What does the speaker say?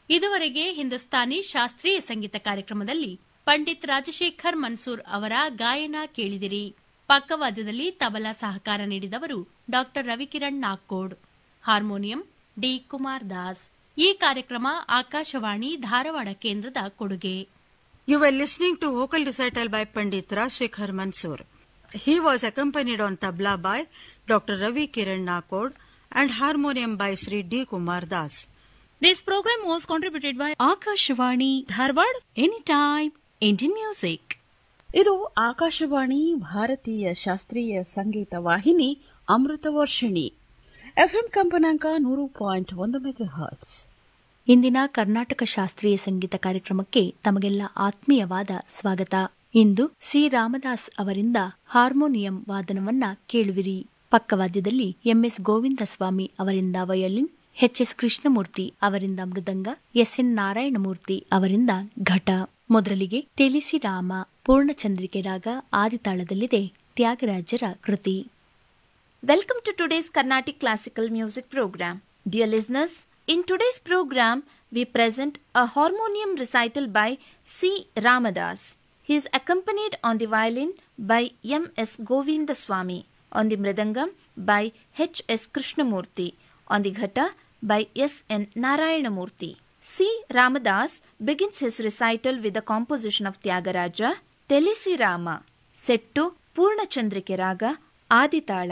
ಇದುವರೆಗೆ ಹಿಂದೂಸ್ತಾನಿ ಶಾಸ್ತ್ರೀಯ ಸಂಗೀತ ಕಾರ್ಯಕ್ರಮದಲ್ಲಿ ಪಂಡಿತ್ ರಾಜಶೇಖರ್ ಮನ್ಸೂರ್ ಅವರ ಗಾಯನ ಕೇಳಿದಿರಿ ಪಕ್ಕವಾದ್ಯದಲ್ಲಿ ತಬಲಾ ಸಹಕಾರ ನೀಡಿದವರು Dr Ravikiran Nagkod harmonium D Kumar Das ಈ ಕಾರ್ಯಕ್ರಮ ಆಕಾಶವಾಣಿ ಧಾರವಾಡ ಕೇಂದ್ರದ ಕೊಡುಗೆ You were listening to vocal recital by Pandit Rajshekhar Mansoor. He was accompanied on tabla by Dr. Ravi Kiran Nakod and harmonium by Sri D. Kumar Das. This program was contributed by Akashvani Dharwad Anytime Indian Music. ಇದು ಆಕಾಶವಾಣಿ ಭಾರತೀಯ ಶಾಸ್ತ್ರೀಯ ಸಂಗೀತ ವಾಹಿನಿ ಅಮೃತ Varshini FM ಕಂಪನಾಂಕ ನೂರು point ಒಂದು mega hertz ಇಂದಿನ ಕರ್ನಾಟಕ ಶಾಸ್ತ್ರೀಯ ಸಂಗೀತ ಕಾರ್ಯಕ್ರಮಕ್ಕೆ ತಮಗೆಲ್ಲ ಆತ್ಮೀಯವಾದ ಸ್ವಾಗತ ಇಂದು ಸಿ ರಾಮದಾಸ್ ಅವರಿಂದ ಹಾರ್ಮೋನಿಯಂ ವಾದನವನ್ನ ಕೇಳುವಿರಿ ಪಕ್ಕವಾದ್ಯದಲ್ಲಿ ಎಂಎಸ್ ಗೋವಿಂದ ಸ್ವಾಮಿ ಅವರಿಂದ ವಯೋಲಿನ್ ಎಚ್ಎಸ್ ಕೃಷ್ಣಮೂರ್ತಿ ಅವರಿಂದ ಮೃದಂಗ ಎಸ್ಎನ್ ನಾರಾಯಣಮೂರ್ತಿ ಅವರಿಂದ ಘಟ ಮೊದಲಿಗೆ ತಿಳಿಸಿ ರಾಮ ಪೂರ್ಣಚಂದ್ರಿಕೆ ರಾಗ ಆದಿತಾಳದಲ್ಲಿದೆ ತ್ಯಾಗರಾಜರ ಕೃತಿ Welcome to today's Carnatic Classical Music Program. Dear listeners, in today's program, we present a harmonium recital by C. Ramadas. He is accompanied on the violin by M. S. Govindaswamy, on the mridangam by H. S. Krishnamurti, on the ghata by S. N. Narayanamurti. C. Ramadas begins his recital with the composition of Tyagaraja, Telisi Rama, set to Purna Chandrike Raga, Aditala.